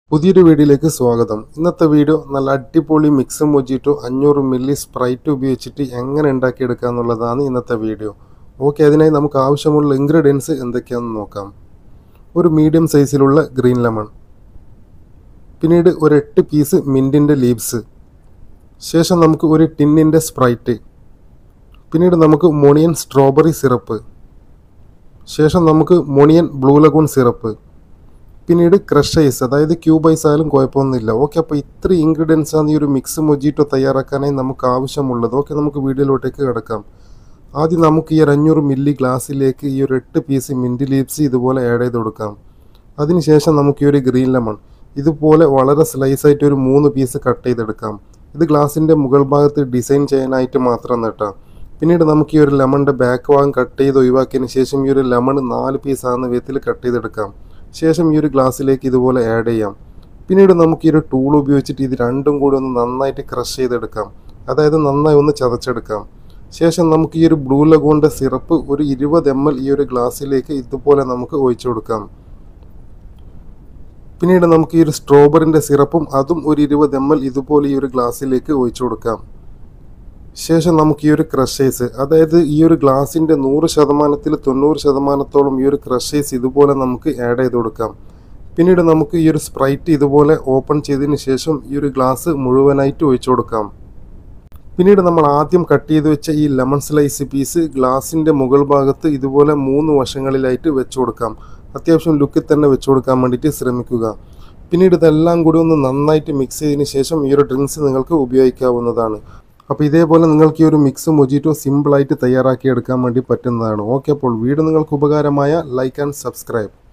പുതിയൊരു വീഡിയോയിലേക്ക് സ്വാഗതം ഇന്നത്തെ വീഡിയോ നല്ല അടിപൊളി മിക്സ് മൊജിറ്റോ അഞ്ഞൂറ് മില്ലി സ്പ്രൈറ്റ് ഉപയോഗിച്ചിട്ട് എങ്ങനെ ഉണ്ടാക്കിയെടുക്കുക എന്നുള്ളതാണ് ഇന്നത്തെ വീഡിയോ ഓക്കെ അതിനായി നമുക്ക് ആവശ്യമുള്ള ഇൻഗ്രീഡിയൻസ് എന്തൊക്കെയാണെന്ന് നോക്കാം ഒരു മീഡിയം സൈസിലുള്ള ഗ്രീൻ ലെമൺ പിന്നീട് ഒരു എട്ട് പീസ് മിൻറ്റിൻ്റെ ലീവ്സ് ശേഷം നമുക്ക് ഒരു ടിന്നിൻ്റെ സ്പ്രൈറ്റ് പിന്നീട് നമുക്ക് മൊണിയൻ സ്ട്രോബെറി സിറപ്പ് ശേഷം നമുക്ക് മൊണിയൻ ബ്ലൂ ലഗൂൺ സിറപ്പ് പിന്നീട് ക്രഷ് ഐസ് അതായത് ക്യൂബ് ഐസ് ആയാലും കുഴപ്പമൊന്നുമില്ല ഓക്കെ അപ്പോൾ ഇത്ര ഇൻഗ്രീഡിയൻസ് ആണ് ഈ ഒരു മിക്സ് മൊജിറ്റോ തയ്യാറാക്കാനായി നമുക്ക് ആവശ്യമുള്ളത് ഓക്കെ നമുക്ക് വീഡിയോയിലോട്ടേക്ക് കിടക്കാം ആദ്യം നമുക്ക് ഈ ഒരു അഞ്ഞൂറ് മില്ലി ഗ്ലാസ്സിലേക്ക് ഈ ഒരു എട്ട് പീസ് മിൻറ്റ് ലീവ്സ് ഇതുപോലെ ആഡ് ചെയ്ത് കൊടുക്കാം അതിനുശേഷം നമുക്ക് ഈ ഒരു ഗ്രീൻ ലെമൺ ഇതുപോലെ വളരെ സ്ലൈസ് ആയിട്ട് ഒരു മൂന്ന് പീസ് കട്ട് ചെയ്തെടുക്കാം ഇത് ഗ്ലാസിൻ്റെ മുകൾ ഭാഗത്ത് ഡിസൈൻ ചെയ്യാനായിട്ട് മാത്രം നട്ടാം പിന്നീട് നമുക്ക് ഈ ഒരു ലെമണിൻ്റെ ബാക്ക് ഭാഗം കട്ട് ചെയ്ത് ഒഴിവാക്കിയതിന് ശേഷം ഈ ഒരു ലെമൺ നാല് പീസ് ആകുന്ന വിധത്തിൽ കട്ട് ചെയ്തെടുക്കാം ശേഷം ഈ ഒരു ഗ്ലാസ്സിലേക്ക് ഇതുപോലെ ആഡ് ചെയ്യാം പിന്നീട് നമുക്ക് ഈ ഒരു ടൂൾ ഉപയോഗിച്ചിട്ട് ഇത് രണ്ടും കൂടി ഒന്ന് നന്നായിട്ട് ക്രഷ് ചെയ്തെടുക്കാം അതായത് നന്നായി ഒന്ന് ചതച്ചെടുക്കാം ശേഷം നമുക്ക് ഈ ഒരു ബ്ലൂ ലഗോണിൻ്റെ സിറപ്പ് ഒരു ഇരുപത് എം എൽ ഈ ഒരു ഗ്ലാസ്സിലേക്ക് ഇതുപോലെ നമുക്ക് ഒഴിച്ചു കൊടുക്കാം പിന്നീട് നമുക്ക് ഈ ഒരു സ്ട്രോബെറിൻ്റെ സിറപ്പും അതും ഒരു ഇരുപത് എം എൽ ഇതുപോലെ ഈ ഒരു ഗ്ലാസ്സിലേക്ക് ഒഴിച്ചു കൊടുക്കാം ശേഷം നമുക്ക് ഈ ഒരു ക്രഷേഴ്സ് അതായത് ഈ ഒരു ഗ്ലാസിൻ്റെ നൂറ് ശതമാനത്തിൽ തൊണ്ണൂറ് ശതമാനത്തോളം ഈ ഒരു ക്രഷേഴ്സ് ഇതുപോലെ നമുക്ക് ആഡ് ചെയ്ത് കൊടുക്കാം പിന്നീട് നമുക്ക് ഈ ഒരു സ്പ്രൈറ്റ് ഇതുപോലെ ഓപ്പൺ ചെയ്തതിന് ശേഷം ഈ ഒരു ഗ്ലാസ് മുഴുവനായിട്ട് ഒഴിച്ചു കൊടുക്കാം പിന്നീട് നമ്മൾ ആദ്യം കട്ട് ചെയ്ത് വെച്ച ഈ ലെമൺ സ്ലൈസ് പീസ് ഗ്ലാസിൻ്റെ മുകൾ ഭാഗത്ത് ഇതുപോലെ മൂന്ന് വശങ്ങളിലായിട്ട് വെച്ചു കൊടുക്കാം അത്യാവശ്യം ലുക്കിൽ തന്നെ വെച്ചു കൊടുക്കാൻ വേണ്ടിയിട്ട് ശ്രമിക്കുക പിന്നീട് ഇതെല്ലാം കൂടി ഒന്ന് നന്നായിട്ട് മിക്സ് ചെയ്തതിന് ശേഷം ഈ ഒരു ഡ്രിങ്ക്സ് നിങ്ങൾക്ക് ഉപയോഗിക്കാവുന്നതാണ് അപ്പോൾ ഇതേപോലെ നിങ്ങൾക്ക് ഈ ഒരു മിക്സ് മൊജിറ്റോ സിമ്പിളായിട്ട് തയ്യാറാക്കി എടുക്കാൻ വേണ്ടി പറ്റുന്നതാണ് ഓക്കെ അപ്പോൾ വീഡിയോ നിങ്ങൾക്ക് ഉപകാരമായ ലൈക്ക് ആൻഡ് സബ്സ്ക്രൈബ്